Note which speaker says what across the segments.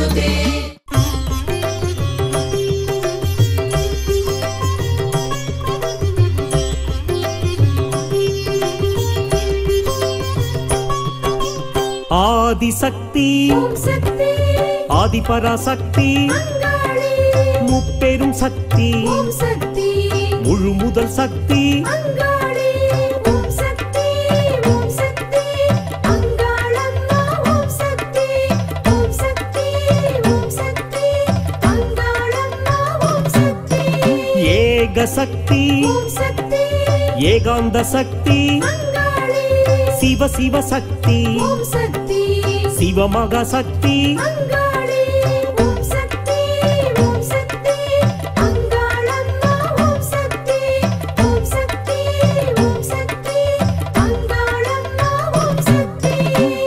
Speaker 1: அமுதே
Speaker 2: ஆதிசக்தி
Speaker 3: ஓம் சக்தி
Speaker 2: ஆதிபராசக்தி
Speaker 3: அங்காளி
Speaker 2: முப்பெரும் சக்தி
Speaker 3: ஓம் சக்தி
Speaker 2: முழு முதல் சக்தி
Speaker 3: அங்காளி ஓம் சக்தி ஓம் சக்தி அங்காளம்மா ஓம் சக்தி ஓம் சக்தி ஓம் சக்தி அங்காளம்மா ஓம் சக்தி
Speaker 2: ஏக சக்தி
Speaker 3: ஓம் சக்தி
Speaker 2: ஏகாந்த சக்தி
Speaker 3: அங்காளி
Speaker 2: சிவ சிவ சக்தி
Speaker 3: ஓம் சக்தி
Speaker 2: சிவமகா சக்தி
Speaker 3: அங்காளி ஓம் சக்தி ஓம் சக்தி அங்காளம்மா ஓம் சக்தி ஓம் சக்தி ஓம் சக்தி அங்காளம்மா ஓம் சக்தி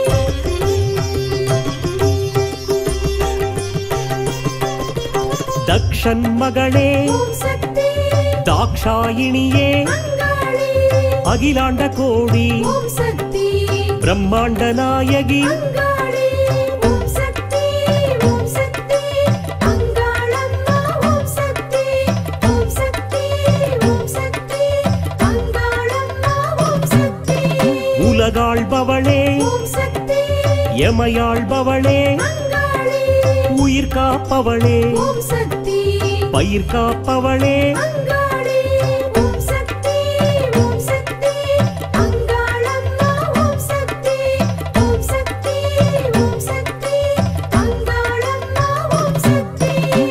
Speaker 2: தக்ஷன் மகளே
Speaker 3: ஓம் சக்தி
Speaker 2: தாக்ஷாயிணியே
Speaker 3: அங்காளி
Speaker 2: அகிலாண்ட கோடி
Speaker 3: ஓம் சக்தி
Speaker 2: பிரம்மாண்ட நாயகி
Speaker 3: அங்காளி ஓம் சக்தி ஓம் சக்தி அங்காளம்மா ஓம் சக்தி ஓம் சக்தி ஓம் சக்தி அங்காளம்மா ஓம் சக்தி
Speaker 2: உலகாள்பவளே
Speaker 3: ஓம் சக்தி
Speaker 2: எமையாள்பவளே
Speaker 3: அங்காளி
Speaker 2: உயிர் காப்பவளே
Speaker 3: ஓம் சக்தி
Speaker 2: பயிர் காப்பவளே
Speaker 3: அங்காளி ஓம் சக்தி ஓம் சக்தி அங்காளம்மா ஓம் சக்தி ஓம் சக்தி ஓம் சக்தி அங்காளம்மா ஓம் சக்தி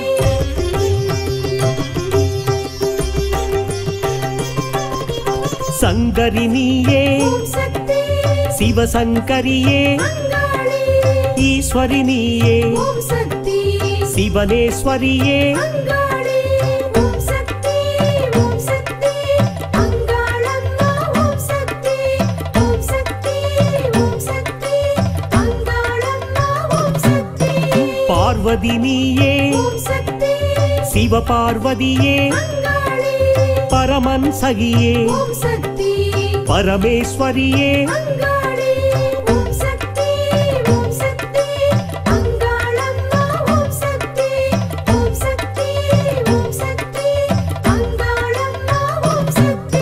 Speaker 2: சங்கரி நீயே
Speaker 3: ஓம் சக்தி
Speaker 2: சிவசங்கரியே
Speaker 3: அங்காளி
Speaker 2: ஈஸ்வரி நீயே
Speaker 3: ஓம் சக்தி
Speaker 2: சிவனேஸ்வரியே
Speaker 3: அங்காளி ஓம் சக்தி ஓம் சக்தி அங்காளம்மா ஓம் சக்தி ஓம் சக்தி ஓம் சக்தி அங்காளம்மா ஓம் சக்தி
Speaker 2: பார்வதி நீயே
Speaker 3: ஓம் சக்தி
Speaker 2: சிவபார்வதியே
Speaker 3: அங்காளி
Speaker 2: பரமன் சகியே
Speaker 3: ஓம் சக்தி
Speaker 2: பரமேஸ்வரியே
Speaker 3: அங்காளி ஓம் சக்தி ஓம் சக்தி அங்காளம்மா ஓம் சக்தி ஓம் சக்தி ஓம் சக்தி அங்காளம்மா ஓம் சக்தி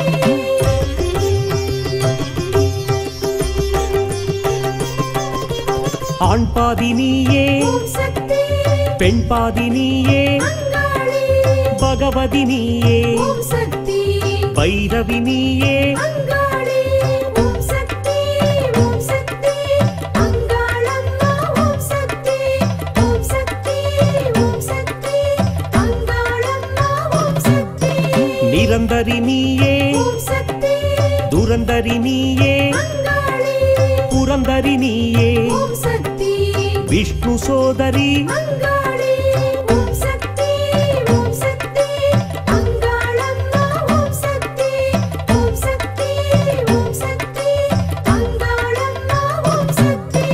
Speaker 2: ஆண் பாதி நீயே
Speaker 3: ஓம் சக்தி
Speaker 2: பெண் பாதி நீயே
Speaker 3: அங்காளி
Speaker 2: பகவதி நீயே
Speaker 3: ஓம் சக்தி
Speaker 2: பைரவி நீயே
Speaker 3: அங்காளி ஓம் சக்தி ஓம் சக்தி அங்காளம்மா ஓம் சக்தி ஓம் சக்தி ஓம் சக்தி அங்காளம்மா ஓம் சக்தி
Speaker 2: நிரந்தரி நீயே
Speaker 3: ஓம் சக்தி
Speaker 2: துரந்தரி நீயே
Speaker 3: அங்காளி
Speaker 2: புரந்தரி நீயே
Speaker 3: ஓம் சக்தி
Speaker 2: விஷ்ணு சோதரி
Speaker 3: அங்காளி ஓம் சக்தி ஓம் சக்தி அங்காளம்மா ஓம் சக்தி ஓம் சக்தி ஓம் சக்தி அங்காளம்மா ஓம் சக்தி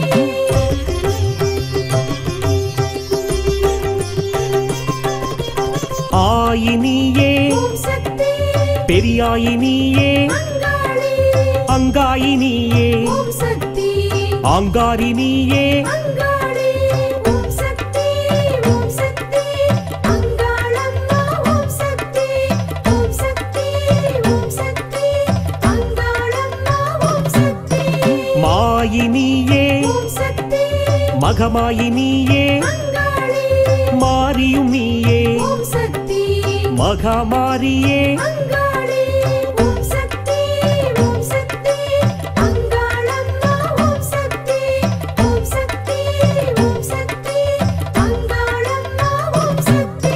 Speaker 2: ஆயினியே
Speaker 3: ஓம் சக்தி
Speaker 2: பெரியாயினியே
Speaker 3: அங்காளி
Speaker 2: அங்காயினியே
Speaker 3: ஓம் சக்தி
Speaker 2: ஆங்காரினியே
Speaker 3: அங்காளி ஓம் சக்தி ஓம் சக்தி அங்காளம்மா ஓம் சக்தி ஓம் சக்தி ஓம் சக்தி அங்காளம்மா ஓம் சக்தி
Speaker 2: மாயினியே
Speaker 3: ஓம் சக்தி
Speaker 2: மகமாயினியே
Speaker 3: அங்காளி
Speaker 2: மாரியும் நீயே
Speaker 3: ஓம் சக்தி
Speaker 2: மகமாரியே
Speaker 3: அங்காளி ஓம் சக்தி ஓம் சக்தி அங்காளம்மா ஓம் சக்தி ஓம் சக்தி ஓம் சக்தி அங்காளம்மா ஓம் சக்தி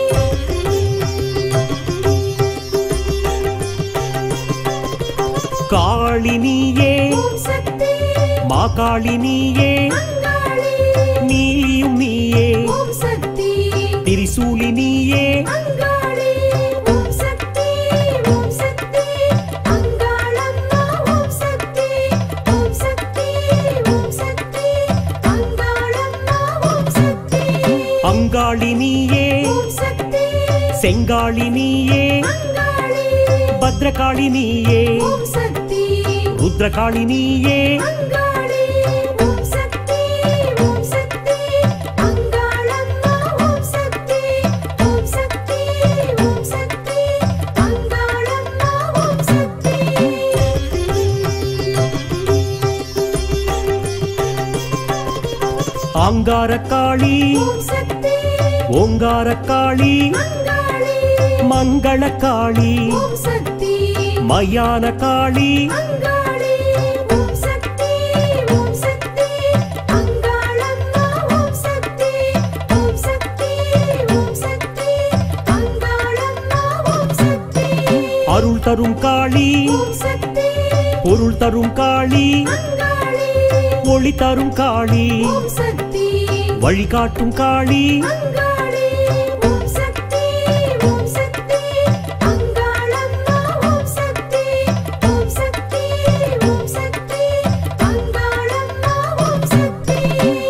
Speaker 2: காளினியே
Speaker 3: ஓம் சக்தி
Speaker 2: மாகாளினியே
Speaker 3: அங்காளி
Speaker 2: நீலியும் நீயே
Speaker 3: ஓம் சக்தி
Speaker 2: திரிசூலினியே
Speaker 3: அங்காளி ஓம் சக்தி ஓம் சக்தி அங்காளம்மா ஓம் சக்தி ஓம் சக்தி ஓம் சக்தி அங்காளம்மா ஓம் சக்தி
Speaker 2: அங்காளினியே
Speaker 3: ஓம் சக்தி
Speaker 2: செங்காளினியே
Speaker 3: அங்காளி
Speaker 2: பத்ரகாளினியே
Speaker 3: ஓம் சக்தி
Speaker 2: ருத்ரகாளினியே
Speaker 3: அங்காளி ஓம் சக்தி ஓம் சக்தி அங்காளம்மா
Speaker 2: அங்காரக்காளி
Speaker 3: ஓம் சக்தி
Speaker 2: ஓங்காரக்காளி
Speaker 3: அங்காளி
Speaker 2: மங்களக்காளி
Speaker 3: ஓம் சக்தி
Speaker 2: மயான காளி
Speaker 3: அங்காளி ஓம் சக்தி ஓம் சக்தி அங்காளம்மா ஓம் சக்தி ஓம் சக்தி ஓம் சக்தி அங்காளம்மா ஓம் சக்தி
Speaker 2: அருள் தரும் காளி
Speaker 3: ஓம் சக்தி
Speaker 2: பொருள் தரும் காளி
Speaker 3: அங்காளி
Speaker 2: ஒளி தரும் காளி
Speaker 3: ஓம் சக்தி
Speaker 2: வழிகாட்டும் காளி
Speaker 3: அங்காளி ஓம் சக்தி ஓம் சக்தி அங்காளம்மா ஓம் சக்தி ஓம் சக்தி ஓம் சக்தி அங்காளம்மா ஓம் சக்தி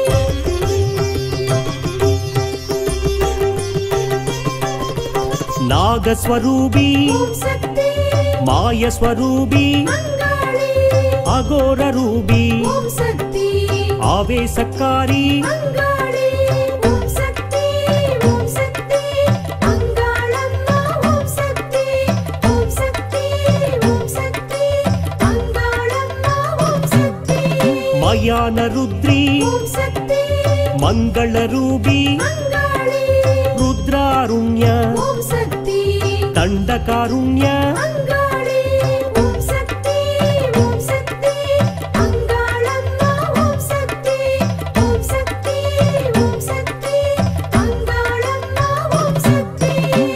Speaker 2: நாகஸ்வரூபி
Speaker 3: ஓம் சக்தி
Speaker 2: மாயஸ்வரூபி
Speaker 3: அங்காளி
Speaker 2: அகோர ரூபி
Speaker 3: ஓம் சக்தி
Speaker 2: ஆவேசக்காரி
Speaker 3: அங்காளி ஓம் சக்தி ஓம் சக்தி அங்காளம்மா ஓம் சக்தி ஓம் சக்தி ஓம் சக்தி அங்காளம்மா ஓம் சக்தி
Speaker 2: மயான ருத்ரி
Speaker 3: ஓம் சக்தி
Speaker 2: மங்கள ரூபி
Speaker 3: அங்காளி
Speaker 2: ருத்ராருண்ய
Speaker 3: ஓம் சக்தி
Speaker 2: தண்டகாருண்ய
Speaker 3: அங்காளி ஓம் சக்தி ஓம் சக்தி அங்காளம்மா ஓம் சக்தி ஓம் சக்தி ஓம் சக்தி அங்காளம்மா ஓம் சக்தி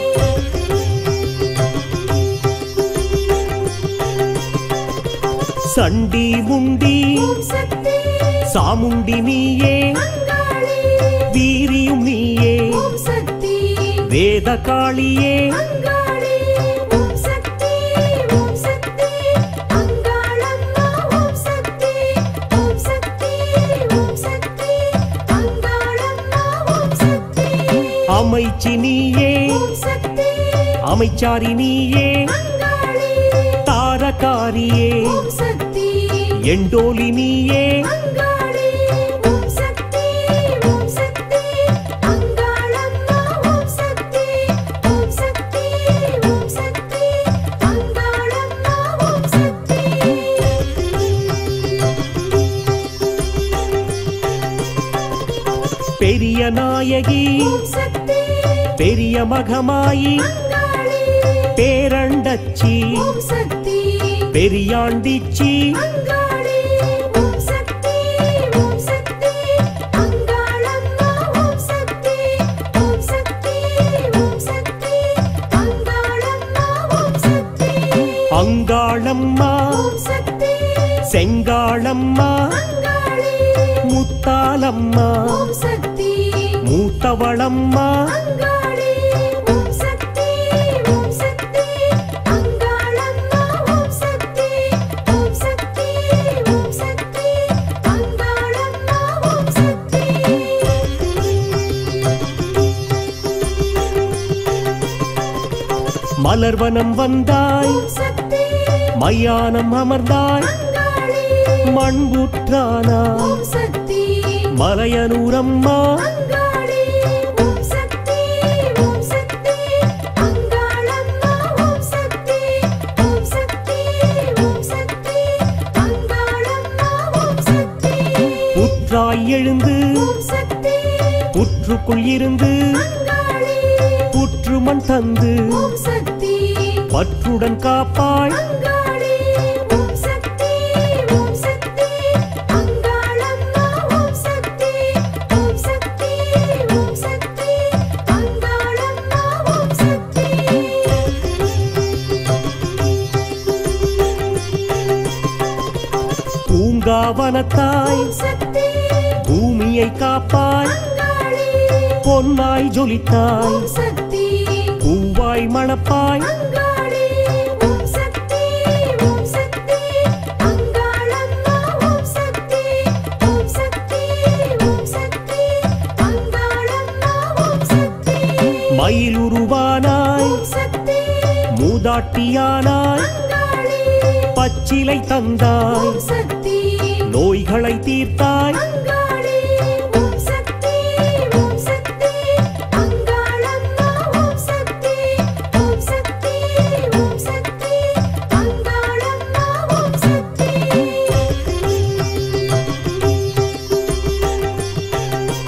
Speaker 2: சண்டி முண்டி
Speaker 3: ஓம் சக்தி
Speaker 2: சாமுண்டி நீயே
Speaker 3: அங்காளி
Speaker 2: வீரியும் நீயே
Speaker 3: ஓம் சக்தி
Speaker 2: வேத காளியே
Speaker 3: அங்காளி ஓம் சக்தி ஓம் சக்தி அங்காளம்மா ஓம் சக்தி ஓம் சக்தி ஓம் சக்தி அங்காளம்மா ஓம் சக்தி
Speaker 2: அமைச்சி நீயே
Speaker 3: ஓம் சக்தி
Speaker 2: அமைச்சாரி நீயே
Speaker 3: அங்காளி
Speaker 2: தாரகாரியே
Speaker 3: ஓம் சக்தி
Speaker 2: எண்டோலி நீயே
Speaker 3: அங்காளி ஓம் சக்தி ஓம் சக்தி அங்காளம்மா ஓம் சக்தி ஓம் சக்தி ஓம் சக்தி அங்காளம்மா ஓம் சக்தி
Speaker 2: பெரிய நாயகி
Speaker 3: ஓம் சக்தி
Speaker 2: பெரிய மகமாயி
Speaker 3: அங்காளி
Speaker 2: பேரண்டச்சி
Speaker 3: ஓம் சக்தி
Speaker 2: பெரியாண்டிச்சி
Speaker 3: அங்காளி ஓம் சக்தி ஓம் சக்தி அங்காளம்மா ஓம் சக்தி ஓம் சக்தி ஓம் சக்தி அங்காளம்மா ஓம் சக்தி
Speaker 2: அங்காளம்மா
Speaker 3: ஓம் சக்தி
Speaker 2: செங்காளம்மா
Speaker 3: அங்காளி
Speaker 2: முத்தாலம்மா
Speaker 3: ஓம் சக்தி
Speaker 2: மூத்தவளம்மா
Speaker 3: அங்காளி ஓம் சக்தி ஓம் சக்தி அங்காளம்மா ஓம் சக்தி ஓம் சக்தி ஓம் சக்தி அங்காளம்மா ஓம் சக்தி
Speaker 2: மலர்வனம் வந்தாய்
Speaker 3: ஓம் சக்தி
Speaker 2: மையானம் அமர்ந்தாய்
Speaker 3: அங்காளி
Speaker 2: மண்புற்றானாய்
Speaker 3: ஓம் சக்தி
Speaker 2: மலையனூரம்மா
Speaker 3: அங்காளி ஓம் சக்தி ஓம் சக்தி அங்காளம்மா ஓம் சக்தி ஓம் சக்தி ஓம் சக்தி அங்காளம்மா ஓம் சக்தி
Speaker 2: புற்றாய் எழுந்து
Speaker 3: ஓம் சக்தி
Speaker 2: புற்றுக்குள் இருந்து
Speaker 3: அங்காளி
Speaker 2: புற்று மண் தந்து
Speaker 3: ஓம் சக்தி
Speaker 2: பற்றுடன் காப்பாய்
Speaker 3: அங்காளி ஓம் சக்தி ஓம் சக்தி அங்காளம்மா ஓம் சக்தி ஓம் சக்தி ஓம் சக்தி அங்காளம்மா ஓம் சக்தி
Speaker 2: பூங்காவனத்தாய்
Speaker 3: ஓம் சக்தி
Speaker 2: பூமியை காப்பாய்
Speaker 3: அங்காளி
Speaker 2: பொன்னாய் ஜொலித்தாய்
Speaker 3: ஓம் சக்தி
Speaker 2: பூவாய் மணப்பாய்
Speaker 3: அங்காளி ஓம் சக்தி ஓம் சக்தி அங்காளம்மா ஓம் சக்தி ஓம் சக்தி ஓம் சக்தி அங்காளம்மா ஓம் சக்தி
Speaker 2: மயில் உருவானாய்
Speaker 3: ஓம் சக்தி
Speaker 2: மூதாட்டியானாய்
Speaker 3: அங்காளி
Speaker 2: பச்சிலை தந்தாய்
Speaker 3: ஓம் சக்தி
Speaker 2: நோய்களை தீர்த்தாய்
Speaker 3: அங்காளி ஓம் சக்தி ஓம் சக்தி அங்காளம்மா ஓம் சக்தி ஓம் சக்தி ஓம் சக்தி அங்காளம்மா ஓம் சக்தி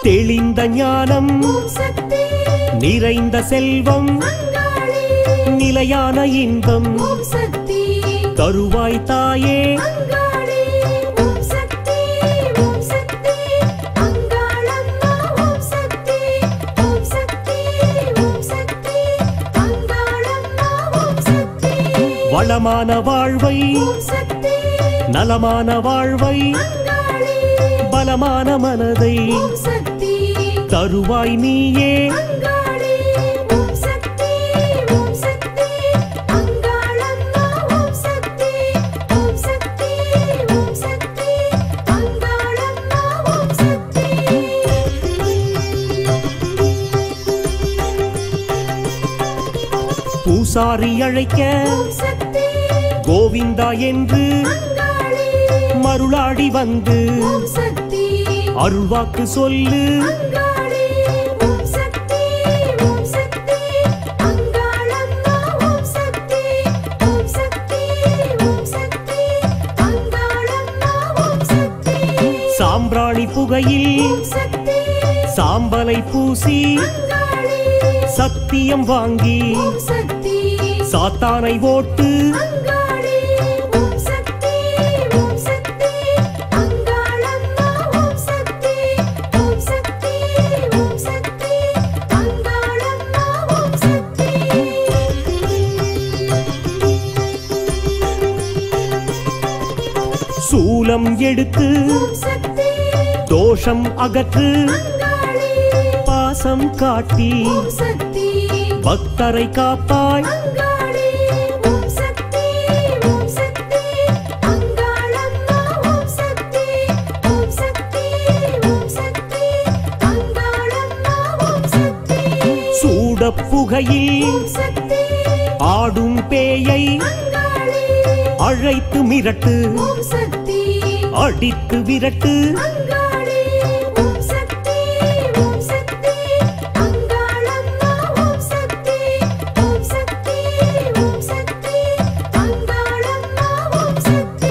Speaker 2: தெளிந்த ஞானம்
Speaker 3: ஓம் சக்தி
Speaker 2: நிறைந்த செல்வம்
Speaker 3: அங்காளி
Speaker 2: நிலையான இன்பம்
Speaker 3: ஓம் சக்தி
Speaker 2: தருவாய் தாயே
Speaker 3: அங்காளி ஓம் சக்தி ஓம் சக்தி அங்காளம்மா ஓம் சக்தி ஓம் சக்தி ஓம் சக்தி அங்காளம்மா ஓம் சக்தி
Speaker 2: வளமான வாழ்வை
Speaker 3: ஓம் சக்தி
Speaker 2: நலமான வாழ்வை
Speaker 3: அங்காளி
Speaker 2: பலமான மனதை
Speaker 3: ஓம் சக்தி
Speaker 2: தருவாய் நீயே
Speaker 3: அங்காளி ஓம் சக்தி ஓம் சக்தி அங்காளம்மா ஓம் சக்தி ஓம் சக்தி ஓம் சக்தி அங்காளம்மா ஓம் சக்தி
Speaker 2: பூசாரி அழைக்க
Speaker 3: ஓம் சக்தி
Speaker 2: கோவிந்தா என்று
Speaker 3: அங்காளி
Speaker 2: மருளாடி வந்து
Speaker 3: ஓம் சக்தி
Speaker 2: அருள்வாக்கு சொல்லு
Speaker 3: அங்காளி ஓம் சக்தி ஓம் சக்தி அங்காளம்மா ஓம் சக்தி ஓம் சக்தி ஓம் சக்தி அங்காளம்மா ஓம் சக்தி
Speaker 2: சாம்பிராணி புகையில்
Speaker 3: ஓம் சக்தி
Speaker 2: சாம்பலை பூசி
Speaker 3: அங்காளி
Speaker 2: சத்தியம் வாங்கி
Speaker 3: ஓம் சக்தி
Speaker 2: சாத்தானை ஓட்டு
Speaker 3: அங்காளி ஓம் சக்தி ஓம் சக்தி அங்காளம்மா ஓம் சக்தி ஓம் சக்தி ஓம் சக்தி அங்காளம்மா ஓம் சக்தி
Speaker 2: சூலம் எடுத்து
Speaker 3: ஓம் சக்தி
Speaker 2: தோஷம் அகற்று
Speaker 3: அங்காளி
Speaker 2: பாசம் காட்டி
Speaker 3: ஓம் சக்தி
Speaker 2: பக்தரை காப்பாய்
Speaker 3: அங்காளி ஓம் சக்தி ஓம் சக்தி அங்காளம்மா ஓம் சக்தி ஓம் சக்தி ஓம் சக்தி அங்காளம்மா ஓம் சக்தி
Speaker 2: சூட புகையில்
Speaker 3: ஓம் சக்தி
Speaker 2: ஆடும் பேயை
Speaker 3: அங்காளி
Speaker 2: அழைத்து மிரட்டு
Speaker 3: ஓம் சக்தி
Speaker 2: அடித்து விரட்டு
Speaker 3: அங்காளி ஓம் சக்தி ஓம் சக்தி அங்காளம்மா ஓம் சக்தி ஓம் சக்தி ஓம் சக்தி அங்காளம்மா ஓம் சக்தி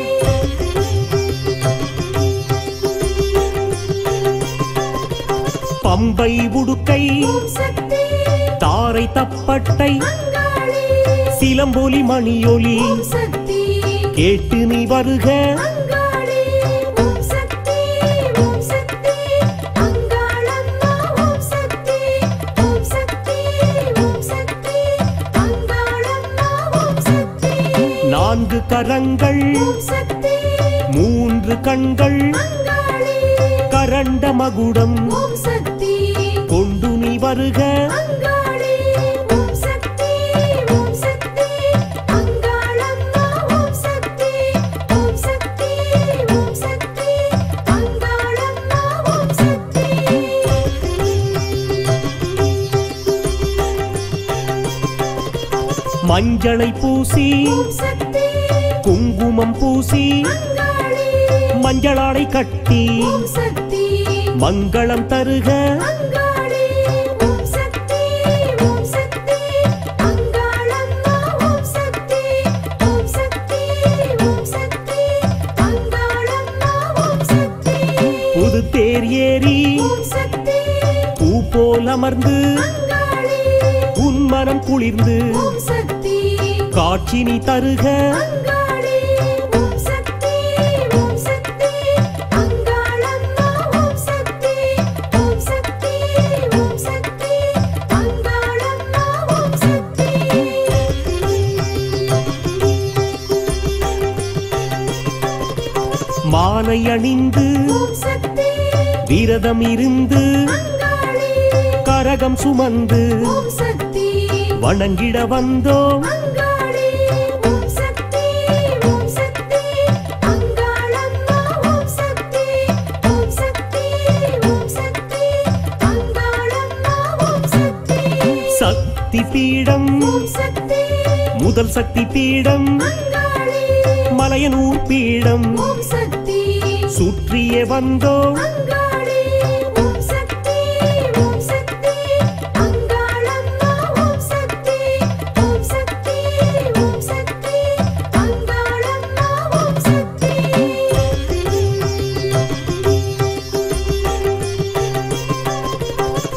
Speaker 2: பம்பை உடுக்கை
Speaker 3: ஓம் சக்தி
Speaker 2: தாரை தப்பட்டை
Speaker 3: அங்காளி
Speaker 2: சிலம்பொலி மணியொலி
Speaker 3: ஓம் சக்தி
Speaker 2: கேட்டு நீ வருக
Speaker 3: அங்காளி ஓம் சக்தி ஓம் சக்தி அங்காளம்மா ஓம் சக்தி ஓம் சக்தி ஓம் சக்தி அங்காளம்மா ஓம் சக்தி
Speaker 2: நான்கு கரங்கள்
Speaker 3: ஓம் சக்தி
Speaker 2: மூன்று கண்கள்
Speaker 3: அங்காளி
Speaker 2: கரண்ட மகுடம்
Speaker 3: ஓம் சக்தி
Speaker 2: கொண்டு நீ வருக
Speaker 3: அங்காளி ஓம் சக்தி ஓம் சக்தி அங்காளம்மா ஓம் சக்தி ஓம் சக்தி ஓம் சக்தி அங்காளம்மா ஓம் சக்தி
Speaker 2: மஞ்சளை பூசி
Speaker 3: ஓம் சக்தி
Speaker 2: குங்குமம் பூசி
Speaker 3: அங்காளி
Speaker 2: மஞ்சளாடை கட்டி
Speaker 3: ஓம் சக்தி
Speaker 2: மங்களம் தருக
Speaker 3: அங்காளி ஓம் சக்தி ஓம் சக்தி அங்காளம்மா ஓம் சக்தி ஓம் சக்தி ஓம் சக்தி அங்காளம்மா ஓம் சக்தி
Speaker 2: புது தேர் ஏறி
Speaker 3: ஓம் சக்தி
Speaker 2: பூ போல் அமர்ந்து
Speaker 3: அங்காளி
Speaker 2: உன் மனம் குளிர்ந்து
Speaker 3: ஓம் சக்தி
Speaker 2: காட்சி நீ தருக
Speaker 3: அங்காளி ஓம் சக்தி ஓம் சக்தி அங்காளம்மா ஓம் சக்தி ஓம் சக்தி ஓம் சக்தி அங்காளம்மா ஓம் சக்தி
Speaker 2: மாலை அணிந்து
Speaker 3: ஓம் சக்தி
Speaker 2: விரதம் இருந்து
Speaker 3: அங்காளி
Speaker 2: கரகம் சுமந்து
Speaker 3: ஓம் சக்தி
Speaker 2: வணங்கிட வந்தோம்
Speaker 3: அங்காளி ஓம் சக்தி ஓம் சக்தி அங்காளம்மா ஓம் சக்தி ஓம் சக்தி ஓம் சக்தி அங்காளம்மா ஓம் சக்தி
Speaker 2: சக்தி பீடம்
Speaker 3: ஓம் சக்தி
Speaker 2: முதல் சக்தி பீடம்
Speaker 3: அங்காளி
Speaker 2: மலையனூர் பீடம்
Speaker 3: ஓம் சக்தி
Speaker 2: சுற்றியே வந்தோம்
Speaker 3: அங்காளி ஓம் சக்தி ஓம் சக்தி அங்காளம்மா ஓம் சக்தி ஓம் சக்தி ஓம் சக்தி அங்காளம்மா ஓம் சக்தி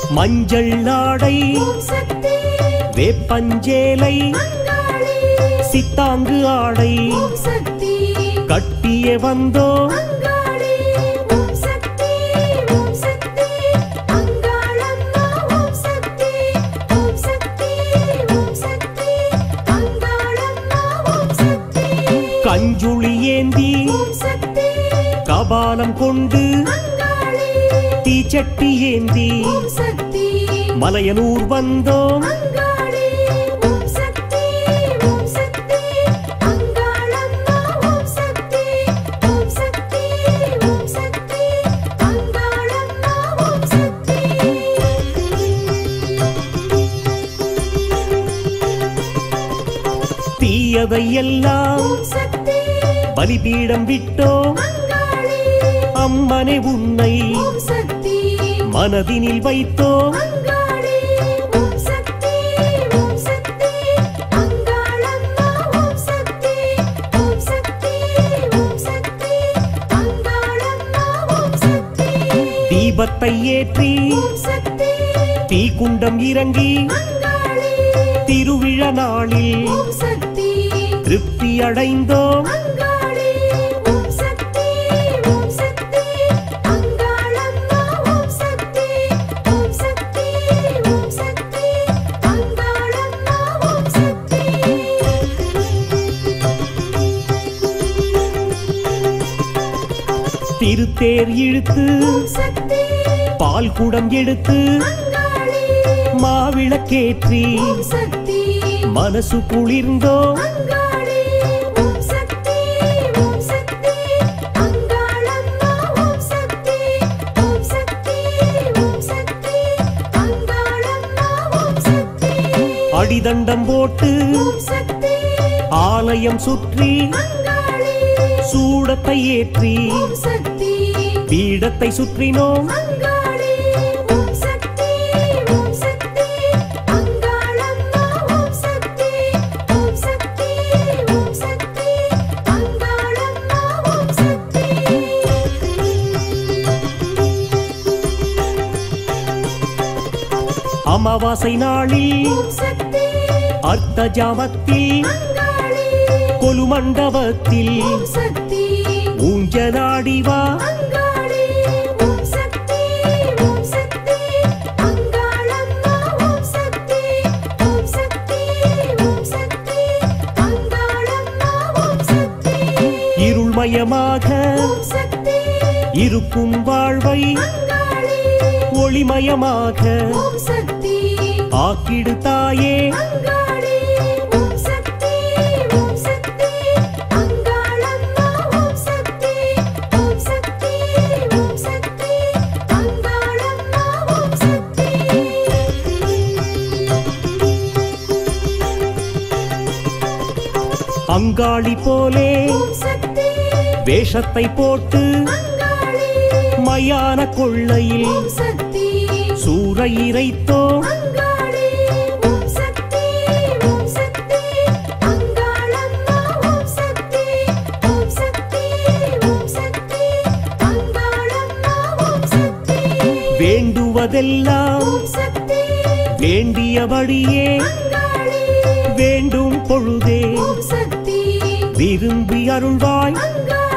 Speaker 2: மஞ்சள் ஆடை
Speaker 3: ஓம் சக்தி
Speaker 2: வேப்பஞ்சேலை
Speaker 3: அங்காளி
Speaker 2: சித்தாங்கு ஆடை
Speaker 3: ஓம் சக்தி
Speaker 2: கட்டிய வந்தோம்
Speaker 3: அங்காளி ஓம் சக்தி ஓம் சக்தி அங்காளம்மா ஓம் சக்தி ஓம் சக்தி ஓம் சக்தி அங்காளம்மா ஓம் சக்தி
Speaker 2: கஞ்சுளி ஏந்தி
Speaker 3: ஓம் சக்தி
Speaker 2: கபாலம் கொண்டு
Speaker 3: அங்காளி
Speaker 2: தீச்சட்டி ஏந்தி
Speaker 3: ஓம் சக்தி
Speaker 2: மலையனூர் வந்தோம்
Speaker 3: அங்காளி ஓம் சக்தி ஓம் சக்தி அங்காளம்மா ஓம் சக்தி ஓம் சக்தி ஓம் சக்தி அங்காளம்மா ஓம் சக்தி
Speaker 2: தீயதை எல்லாம்
Speaker 3: ஓம் சக்தி
Speaker 2: பலிபீடம் விட்டோம்
Speaker 3: அங்காளி
Speaker 2: அம்மனை உன்னை
Speaker 3: ஓம் சக்தி
Speaker 2: மனதினில் வைத்தோம்
Speaker 3: அங்காளி ஓம் சக்தி ஓம் சக்தி அங்காளம்மா ஓம் சக்தி ஓம் சக்தி ஓம் சக்தி அங்காளம்மா ஓம் சக்தி
Speaker 2: தீபத்தை ஏற்றி
Speaker 3: ஓம் சக்தி
Speaker 2: தீக்குண்டம் இறங்கி
Speaker 3: அங்காளி
Speaker 2: திருவிழா நாளில்
Speaker 3: ஓம் சக்தி
Speaker 2: திருப்தி அடைந்தோம்
Speaker 3: அங்காளி ஓம் சக்தி ஓம் சக்தி அங்காளம்மா ஓம் சக்தி ஓம் சக்தி ஓம் சக்தி அங்காளம்மா ஓம் சக்தி
Speaker 2: திருத்தேர் இழுத்து
Speaker 3: ஓம் சக்தி
Speaker 2: பால் குடம் எடுத்து
Speaker 3: அங்காளி
Speaker 2: மாவிளக்கேற்றி
Speaker 3: ஓம் சக்தி
Speaker 2: மனசு குளிர்ந்தோம்
Speaker 3: அங்காளி ஓம் சக்தி ஓம் சக்தி அங்காளம்மா ஓம் சக்தி ஓம் சக்தி ஓம் சக்தி அங்காளம்மா ஓம் சக்தி
Speaker 2: அடிதண்டம் போட்டு
Speaker 3: ஓம் சக்தி
Speaker 2: ஆலயம் சுற்றி
Speaker 3: அங்காளி
Speaker 2: சூடத்தை ஏற்றி
Speaker 3: ஓம் சக்தி
Speaker 2: பீடத்தை சுற்றினோம்
Speaker 3: அங்காளி ஓம் சக்தி ஓம் சக்தி அங்காளம்மா ஓம் சக்தி ஓம் சக்தி ஓம் சக்தி அங்காளம்மா ஓம் சக்தி
Speaker 2: அமாவாசை நாளில்
Speaker 3: ஓம் சக்தி
Speaker 2: அர்த்த ஜாமத்தில்
Speaker 3: அங்காளி
Speaker 2: கொலுமண்டபத்தில்
Speaker 3: ஓம் சக்தி
Speaker 2: ஊஞ்சலாடி வா
Speaker 3: அங்காளி ஓம் சக்தி ஓம் சக்தி அங்காளம்மா ஓம் சக்தி ஓம் சக்தி ஓம் சக்தி அங்காளம்மா ஓம் சக்தி
Speaker 2: இருள்மயமாக
Speaker 3: ஓம் சக்தி
Speaker 2: இருக்கும் வாழ்வை
Speaker 3: அங்காளி
Speaker 2: ஒளிமயமாக
Speaker 3: ஓம் சக்தி
Speaker 2: ஆக்கிடு தாயே
Speaker 3: அங்காளி ஓம் சக்தி ஓம் சக்தி அங்காளம்மா ஓம் சக்தி ஓம் சக்தி ஓம் சக்தி அங்காளம்மா ஓம் சக்தி
Speaker 2: அங்காளி போலே
Speaker 3: ஓம் சக்தி
Speaker 2: வேஷத்தை போட்டு
Speaker 3: அங்காளி
Speaker 2: மயான கொள்ளையில்
Speaker 3: ஓம் சக்தி
Speaker 2: சூறை இறைத்தோம்
Speaker 3: அங்காளி ஓம் சக்தி ஓம் சக்தி அங்காளம்மா ஓம் சக்தி ஓம் சக்தி ஓம் சக்தி அங்காளம்மா ஓம் சக்தி
Speaker 2: வேண்டுவதெல்லாம்
Speaker 3: ஓம் சக்தி
Speaker 2: வேண்டியபடியே
Speaker 3: அங்காளி
Speaker 2: வேண்டும் பொழுதே
Speaker 3: ஓம் சக்தி
Speaker 2: விரும்பி அருள்வாய்
Speaker 3: அங்காளி